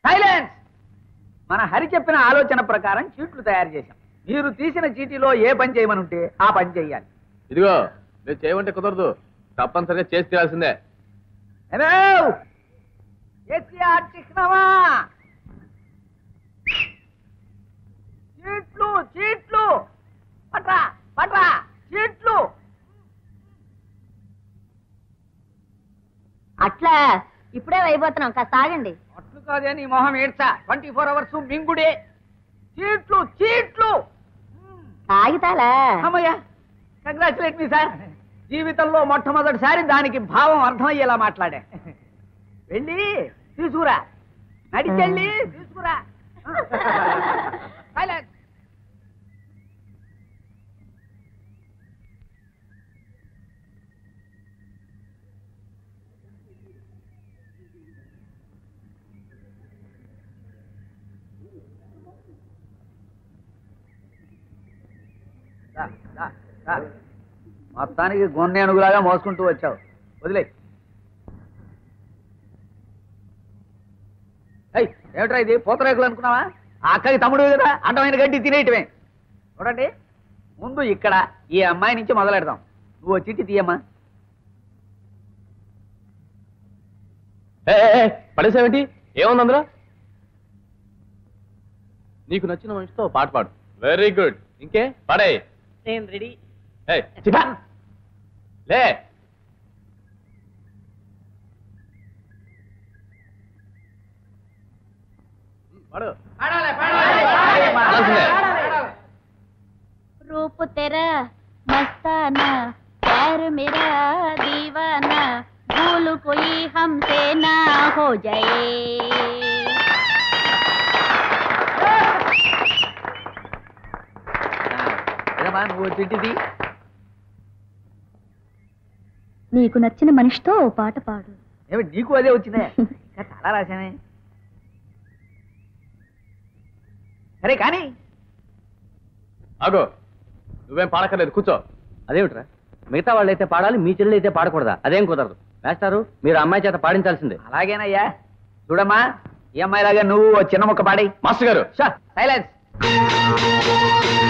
Silence మన హరి చెప్పిన ఆలోచన ప్రకారం చీట్లు తయారు చేశాం మీరు తీసిన చీటీలో ఏ పని చేయమని ఉంటే ఆ పని చేయాలి ఇదిగో మీరు చేయమంటే కుదరదు తప్పనిసరిగా చేసి తీరాల్సిందే హలో ఎస్ఆర్ చిహ్నమా చీట్లు చీట్లు పట్రా పట్రా చీట్లు అట్లా ఇప్పుడే అయిపోతున్నాం కాస్త ఆగండి అట్లు కాదే నీ మొహం ఏడ్చా ట్వంటీ ఫోర్ అవర్స్ మింగుడే చీట్లు చీట్లు కాగితాలా అమ్మయ్యా కంగ్రాచులేట్ మీ సార్ జీవితంలో మొట్టమొదటిసారి దానికి భావం అర్థమయ్యేలా మాట్లాడా వెళ్ళి తీసుకురా నడిచెళ్ళి తీసుకురా Silence. దా, దా, దా. మొత్తానికి గొన్నె అణుగులాగా మోసుకుంటూ వచ్చావు వదిలే ఏమిట్రా ఇది పూతరేకులు అనుకున్నావా ఆ అక్కకి తమ్ముడు కదా అడ్డమైన గడ్డి తినేయటమే చూడండి ముందు ఇక్కడ ఈ అమ్మాయి నుంచి మొదలెడదాం నువ్వు ఓ చిట్టి తీయమ్మా ఏ, ఏ, ఏ, పడేసావేంటి ఏముంది అందులో నీకు నచ్చిన మనిషితో ఓ పాట పాడు వెరీ గుడ్ ఇంకే పాడే నేను రెడీ చిటా లే పాడు పాడాల్సిందే. रूप तेरा मस्ताना प्यार मेरा दीवाना भूल कोई हमसे ना हो जाए ఏదమ్మా నువ్వు ఓ చిట్టి తీ నీకు నచ్చిన మనిషితో ఓ పాట పాడు ఏమిటి నీకు అదే వచ్చిందే ఇంకా చాలా రాశానే సరే కానీ ఆగో నువ్వేం పాడక్కర్లేదు కూర్చో అదేమిట్రా మిగతా వాళ్ళైతే పాడాలి మీ చెల్లెలు అయితే పాడకూడదా అదేం కుదరదు మాస్టారు మీరు అమ్మాయి చేత పాడించాల్సిందే అలాగేనయ్యా చూడమ్మా ఈ అమ్మాయిలాగా నువ్వు ఓ చిన్న ముక్క పాడి మాస్టర్ గారు సైలెన్స్